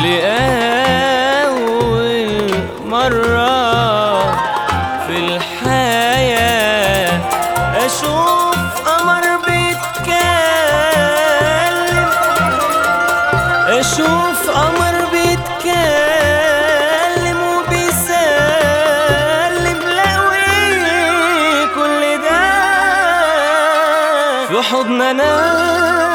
لأول مرة في الحياة أشوف قمر بيتكلم أشوف قمر بيتكلم وبيسلم لوي كل ده في حضن أنا